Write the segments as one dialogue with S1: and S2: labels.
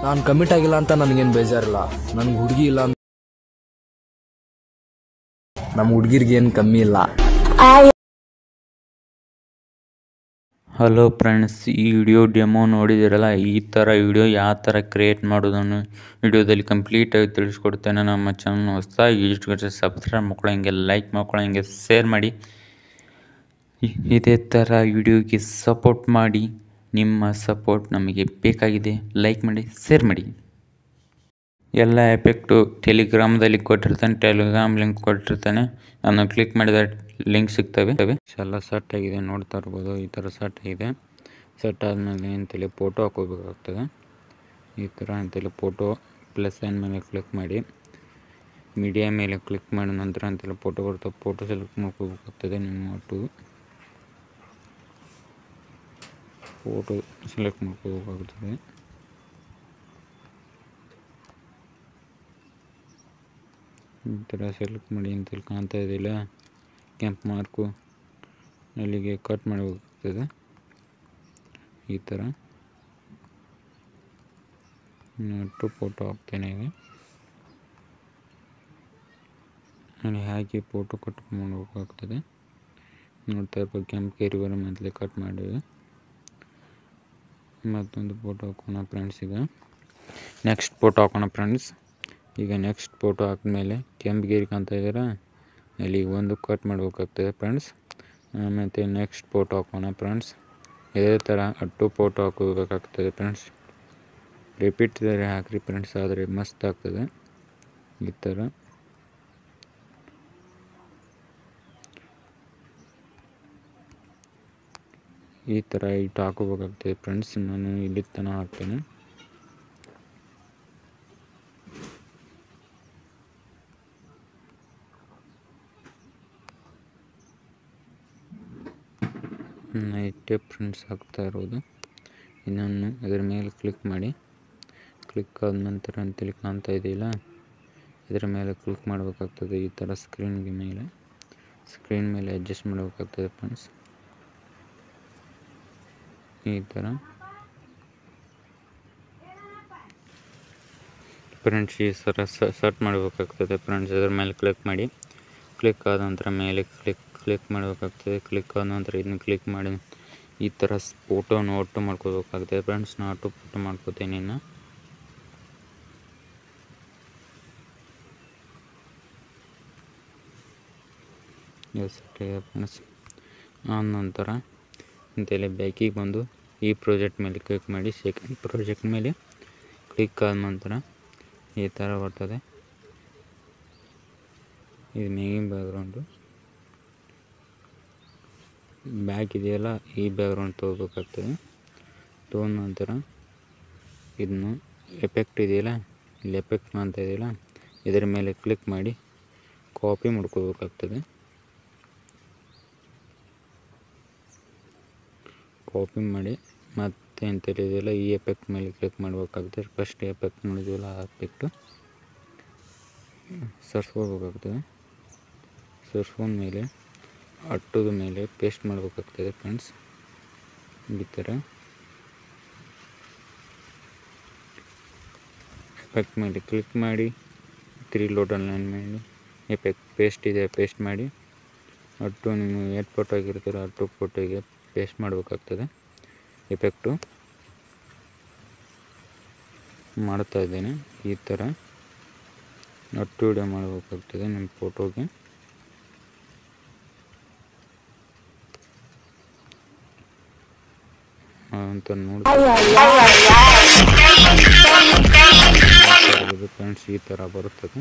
S1: ನಾನು ಕಮಿಟ್ ಆಗಿಲ್ಲ ಅಂತ ನನಗೇನು ಬೇಜಾರಿಲ್ಲ ನನ್ಗೆ ಹುಡುಗಿ ಇಲ್ಲ ಅಂತ ನಮ್ಮ ಹುಡುಗಿರ್ಗೆ ಏನು ಕಮ್ಮಿ ಇಲ್ಲ
S2: ಹಲೋ ಫ್ರೆಂಡ್ಸ್ ಈ ವಿಡಿಯೋ ಡೆಮೋ ನೋಡಿದಿರಲ್ಲ ಈ ಥರ ವಿಡಿಯೋ ಯಾವ ಥರ ಕ್ರಿಯೇಟ್ ಮಾಡೋದನ್ನು ವಿಡಿಯೋದಲ್ಲಿ ಕಂಪ್ಲೀಟಾಗಿ ತಿಳಿಸ್ಕೊಡ್ತೇನೆ ನಮ್ಮ ಚಾನಲ್ ಹೊಸದಾಗಿ ಇಷ್ಟು ಸಬ್ಸ್ಕ್ರೈಬ್ ಮಾಡ್ಕೊಳ್ಳೋಂಗೆ ಲೈಕ್ ಮಾಡ್ಕೊಳ್ಳೋಂಗೆ ಶೇರ್ ಮಾಡಿ ಇ- ಇದೇ ಥರ ವಿಡಿಯೋಗೆ ಸಪೋರ್ಟ್ ಮಾಡಿ ನಿಮ್ಮ ಸಪೋರ್ಟ್ ನಮಗೆ ಬೇಕಾಗಿದೆ ಲೈಕ್ ಮಾಡಿ ಶೇರ್ ಮಾಡಿ ಎಲ್ಲ ಎಫೆಕ್ಟು ಟೆಲಿಗ್ರಾಮ್ದಲ್ಲಿ ಕೊಟ್ಟಿರ್ತಾನೆ ಟೆಲಿಗ್ರಾಮ್ ಲಿಂಕ್ ಕೊಟ್ಟಿರ್ತಾನೆ ಅದನ್ನು ಕ್ಲಿಕ್ ಮಾಡಿದ ಲಿಂಕ್ ಸಿಗ್ತವೆ ಎಲ್ಲ ಸೆಟ್ ಆಗಿದೆ ನೋಡ್ತಾ ಇರ್ಬೋದು ಈ ಥರ ಸೆಟ್ ಆಗಿದೆ ಸೆಟ್ ಆದಮೇಲೆ ಅಂತೇಳಿ ಫೋಟೋ ಹಾಕೋಬೇಕಾಗ್ತದೆ ಈ ಥರ ಅಂತೇಳಿ ಫೋಟೋ ಪ್ಲಸ್ ಸೈನ್ ಮೇಲೆ ಕ್ಲಿಕ್ ಮಾಡಿ ಮೀಡಿಯಾ ಮೇಲೆ ಕ್ಲಿಕ್ ಮಾಡಿದ ನಂತರ ಅಂತೇಳಿ ಫೋಟೋ ಬರ್ತವೆ ಫೋಟೋ ಸೆಲೆಕ್ಟ್ ಮಾಡ್ಕೋಬೇಕಾಗ್ತದೆ ನಿಮ್ಮ ಒಟ್ಟು ಫೋಟೋ ಸೆಲೆಕ್ಟ್ ಮಾಡ್ಕೋಬೇಕಾಗ್ತದೆ ಈ ಥರ ಸೆಲೆಕ್ಟ್ ಮಾಡಿ ಅಂತೇಳಿ ಕಾಣ್ತಾ ಇದೆಯಲ್ಲ ಕೆಂಪು ಮಾರ್ಕು ಅಲ್ಲಿಗೆ ಕಟ್ ಮಾಡಬೇಕಾಗ್ತದೆ ಈ ಥರ ನೆಟ್ಟು ಫೋಟೋ ಹಾಕ್ತೇನೆ ಈಗ ಅಲ್ಲಿ ಹಾಕಿ ಫೋಟೋ ಕಟ್ ಮಾಡಬೇಕಾಗ್ತದೆ ನೋಡ್ತಾ ಇರ್ಬೋದು ಕೆಂಪು ಕೇರಿ ಬರೋ ಮೊದಲೇ ಕಟ್ ಮಾಡಿವಿ ಮತ್ತೊಂದು ಫೋಟೋ ಹಾಕೋಣ ಫ್ರೆಂಡ್ಸ್ ಈಗ ನೆಕ್ಸ್ಟ್ ಫೋಟೋ ಹಾಕೋಣ ಫ್ರೆಂಡ್ಸ್ ಈಗ ನೆಕ್ಸ್ಟ್ ಫೋಟೋ ಹಾಕಿದ್ಮೇಲೆ ಕೆಂಪು ಗೇರಿ ಕಾಣ್ತಾ ಇದ್ದೀರಾ ಅಲ್ಲಿ ಒಂದು ಕಟ್ ಮಾಡಬೇಕಾಗ್ತದೆ ಫ್ರೆಂಡ್ಸ್ ಮತ್ತು ನೆಕ್ಸ್ಟ್ ಫೋಟೋ ಹಾಕೋಣ ಫ್ರೆಂಡ್ಸ್ ಇದೇ ಥರ ಅಟ್ಟು ಫೋಟೋ ಹಾಕೋಬೇಕಾಗ್ತದೆ ಫ್ರೆಂಡ್ಸ್ ರಿಪೀಟ್ ಇದ್ದಾರೆ ಹಾಕ್ರಿ ಫ್ರೆಂಡ್ಸ್ ಆದರೆ ಮಸ್ತ್ ಆಗ್ತದೆ ಈ ಥರ ಈ ಥರ ಇಟ್ಟು ಹಾಕೋಬೇಕಾಗ್ತದೆ ಫ್ರೆಂಡ್ಸ್ ನಾನು ಇಲ್ಲಿ ತನಕ ಹಾಕ್ತೇನೆ ಇಟ್ಟೆ ಫ್ರೆಂಡ್ಸ್ ಹಾಕ್ತಾ ಇರೋದು ಇನ್ನೊಂದು ಅದರ ಮೇಲೆ ಕ್ಲಿಕ್ ಮಾಡಿ ಕ್ಲಿಕ್ ಆದ ನಂತರ ಅಂತೇಳಿ ಕಾಣ್ತಾ ಇದೆಯಲ್ಲ ಇದರ ಮೇಲೆ ಕ್ಲಿಕ್ ಮಾಡಬೇಕಾಗ್ತದೆ ಈ ಥರ ಸ್ಕ್ರೀನ್ಗೆ ಮೇಲೆ ಸ್ಕ್ರೀನ್ ಮೇಲೆ ಅಡ್ಜಸ್ಟ್ ಮಾಡಬೇಕಾಗ್ತದೆ ಫ್ರೆಂಡ್ಸ್ ಈ ಥರ ಫ್ರೆಂಡ್ಸ್ ಈ ಥರ ಸೆಟ್ ಮಾಡಬೇಕಾಗ್ತದೆ ಫ್ರೆಂಡ್ಸ್ ಅದರ ಮೇಲೆ ಕ್ಲಿಕ್ ಮಾಡಿ ಕ್ಲಿಕ್ ಆದ ನಂತರ ಮೇಲೆ ಕ್ಲಿಕ್ ಕ್ಲಿಕ್ ಮಾಡಬೇಕಾಗ್ತದೆ ಕ್ಲಿಕ್ ಆದ ನಂತರ ಇದನ್ನು ಕ್ಲಿಕ್ ಮಾಡಿ ಈ ಥರ ಫೋಟೋನ ಒಟ್ಟು ಮಾಡ್ಕೋಬೇಕಾಗ್ತದೆ ಫ್ರೆಂಡ್ಸ್ ನಾನು ಒಟ್ಟು ಫೋಟೋ ಮಾಡ್ಕೋತೀನಿ ಇನ್ನು ಎಸ್ ಫ್ರೆಂಡ್ಸ್ ಆದ ನಂತರ ಇಂತೆಲ್ಲ ಬ್ಯಾಕಿಗೆ ಬಂದು ಈ ಪ್ರಾಜೆಕ್ಟ್ ಮೇಲೆ ಕ್ಲಿಕ್ ಮಾಡಿ ಸೆಕೆಂಡ್ ಪ್ರಾಜೆಕ್ಟ್ ಮೇಲೆ ಕ್ಲಿಕ್ ಆದ ನಂತರ ಈ ಥರ ಬರ್ತದೆ ಇದು ಮೇಗಿನ ಬ್ಯಾಕ್ಗ್ರೌಂಡು ಬ್ಯಾಕ್ ಇದೆಯಲ್ಲ ಈ ಬ್ಯಾಕ್ಗ್ರೌಂಡ್ ತೊಗೋಬೇಕಾಗ್ತದೆ ತೊಗೊಂಡ ನಂತರ ಇದನ್ನು ಎಫೆಕ್ಟ್ ಇದೆಯಲ್ಲ ಇಲ್ಲಿ ಎಫೆಕ್ಟ್ ಅಂತ ಇದೆಯಲ್ಲ ಇದರ ಮೇಲೆ ಕ್ಲಿಕ್ ಮಾಡಿ ಕಾಪಿ ಮಾಡ್ಕೋಬೇಕಾಗ್ತದೆ ಕಾಪಿ ಮಾಡಿ ಮತ್ತೆ ಎಂತ ಇದೆಯಲ್ಲ ಈ ಎಫೆಕ್ಟ್ ಮೇಲೆ ಕ್ಲಿಕ್ ಮಾಡಬೇಕಾಗ್ತದೆ ಫಸ್ಟ್ ಎಫೆಕ್ಟ್ ನೋಡಿದ್ವಲ್ಲ ಆ ಎಫೆಕ್ಟು ಸರ್ಸ್ಕೋಬೇಕಾಗ್ತದೆ ಸರ್ಸ್ಕೊಂಡ ಮೇಲೆ ಅಟ್ಟದ ಮೇಲೆ ಪೇಸ್ಟ್ ಮಾಡಬೇಕಾಗ್ತದೆ ಫ್ರೆಂಡ್ಸ್ ಈ ಥರ ಎಫೆಕ್ಟ್ ಮೇಲೆ ಕ್ಲಿಕ್ ಮಾಡಿ ತ್ರೀ ಲೋಟಲ್ ಲೈನ್ ಮಾಡಿ ಎಫೆಕ್ಟ್ ಪೇಸ್ಟ್ ಇದೆ ಪೇಸ್ಟ್ ಮಾಡಿ ಅಟ್ಟು ನೀವು ಎಷ್ಟು ಫೋಟೋ ಆಗಿರ್ತೀರೋ ಅಟ್ಟು ಫೋಟೋಗೆ ಪೇಸ್ಟ್ ಮಾಡಬೇಕಾಗ್ತದೆ ಎಫೆಕ್ಟು ಮಾಡ್ತಾ ಇದ್ದೇನೆ ಈ ಥರ ಅಟ್ಟು ವಿಡಿಯೋ ಮಾಡಬೇಕಾಗ್ತದೆ ನಿಮ್ಮ ಫೋಟೋಗೆ ಅಂತ ನೋಡಿ ಫ್ರೆಂಡ್ಸ್ ಈ ಥರ ಬರುತ್ತದೆ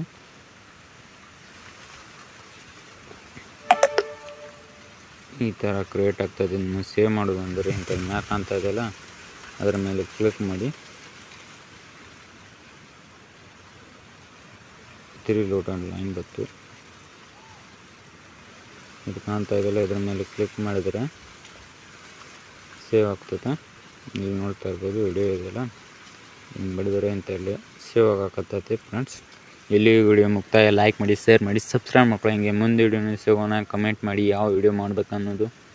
S2: ಈ ಥರ ಕ್ರಿಯೇಟ್ ಆಗ್ತದೆ ಇನ್ನು ಸೇವ್ ಮಾಡೋದು ಅಂದರೆ ಇಂಥ ಮ್ಯಾಕ್ ಅಂತ ಇದೆಯಲ್ಲ ಅದರ ಮೇಲೆ ಕ್ಲಿಕ್ ಮಾಡಿ ತಿರಿ ಲೋಡ್ ಲೈನ್ ಬತ್ತು ಇದು ಕಾಣ್ತಾ ಇದೆಯಲ್ಲ ಇದ್ರ ಮೇಲೆ ಕ್ಲಿಕ್ ಮಾಡಿದರೆ ಸೇವ್ ಆಗ್ತದೆ ನೀವು ನೋಡ್ತಾ ಇರ್ಬೋದು ವಿಡಿಯೋ ಇದೆಯಲ್ಲ ಹಿಂಗೆ ಬಡಿದರೆ ಅಂತ ಹೇಳಿ ಸೇವ್ ಆಗಕತ್ತೈತಿ ಫ್ರೆಂಡ್ಸ್ ಇಲ್ಲಿ ವಿಡಿಯೋ ಮುಕ್ತಾಯ ಲೈಕ್ ಮಾಡಿ ಶೇರ್ ಮಾಡಿ ಸಬ್ಸ್ಕ್ರೈಬ್ ಮಾಡ್ಕೊಳ್ಳಿ ಹಿಂಗೆ ಮುಂದೆ ವಿಡಿಯೋನ ಸಿಗೋಣ ಕಮೆಂಟ್ ಮಾಡಿ ಯಾವ ವಿಡಿಯೋ ಮಾಡ್ಬೇಕು ಅನ್ನೋದು